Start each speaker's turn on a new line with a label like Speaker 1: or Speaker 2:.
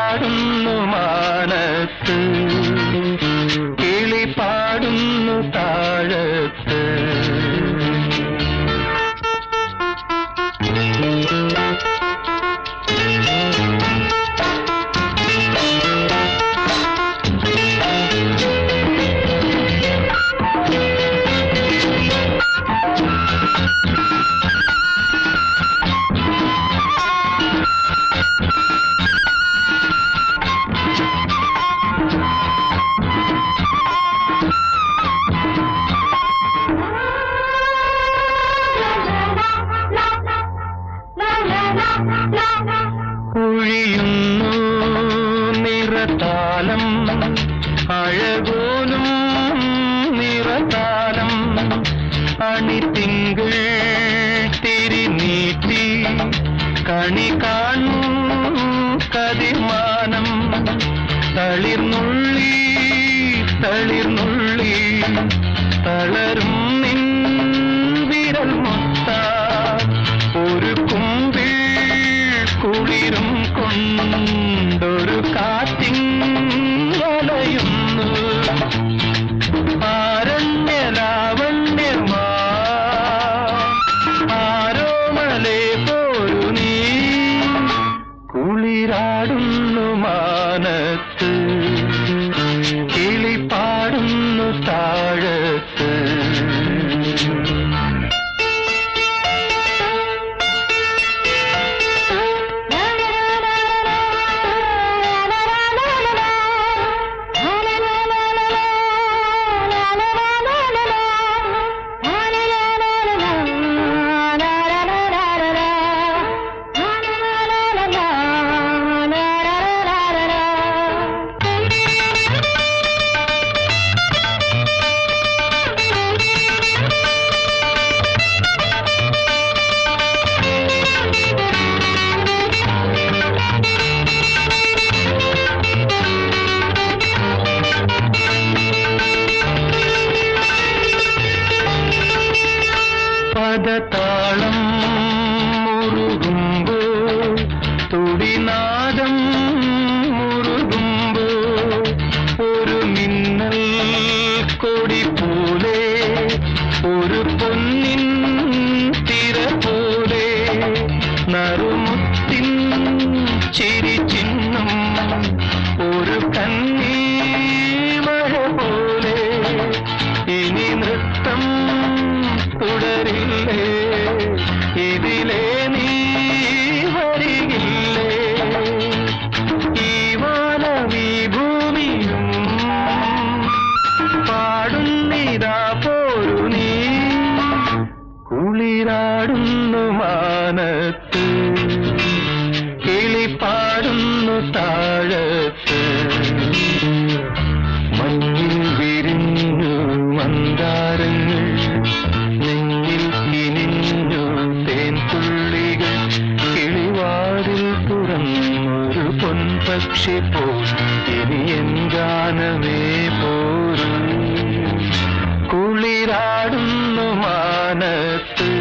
Speaker 1: പാടുന്നു മാനത്ത് കിളി പാടുന്നു താഴത്ത് കുഴിയുന്നു നിറതാലം അഴകോലും നിറതാലം അണിത്തിങ്കൾ തിരിനീട്ടി കണി കാണൂ കതിമാനം തളിർന്നുള്ളി തളിർന്നുള്ളി തളരും നിൻ വിരൽ മൊത്ത ഒരു കുമ്പിൾ കുളിരും കൊണ്ടൊരു കാറ്റിങ്ങലയുന്നു ആരണ്യലാവണ്യമാ ആരോമലേ പോരു നീ കുളിരാടുന്നു മാനത്ത് കിളി പാടുന്നു താഴത്ത് പദതാളം മുറുകുമ്പോ തുടിനാദം മുറുകുമ്പോ ഒരു മിന്നൽ കൊടി പോലെ ഒരു പൊന്നിൻ തിര പോലെ നറുമുത്തിൻ ചിരി ചിഹ്നം ഒരു കണ്ണീ മഴ പോലെ ഇനി നൃത്തം തുടരില്ലേ ഇതിലേ നീ വരികില്ലേ ഈ വാനവീ ഭൂമിയും പാടുന്നിതാ പോരു നീ കുളിരാടുന്നു മാനത്ത് കിളി പാടുന്നു താഴത്ത് മഞ്ഞിൽ വിരിഞ്ഞു മന്ദാരങ്ങൾ നെഞ്ഞിൽ കിനിഞ്ഞു തേൻ തുള്ളികൾ കിളിവാതിൽ തുറന്നൊരു പൊൻപക്ഷി പോ ഇനി എൻ ഗാനമേ പോരും കുളിരാടുന്നു മാനത്ത്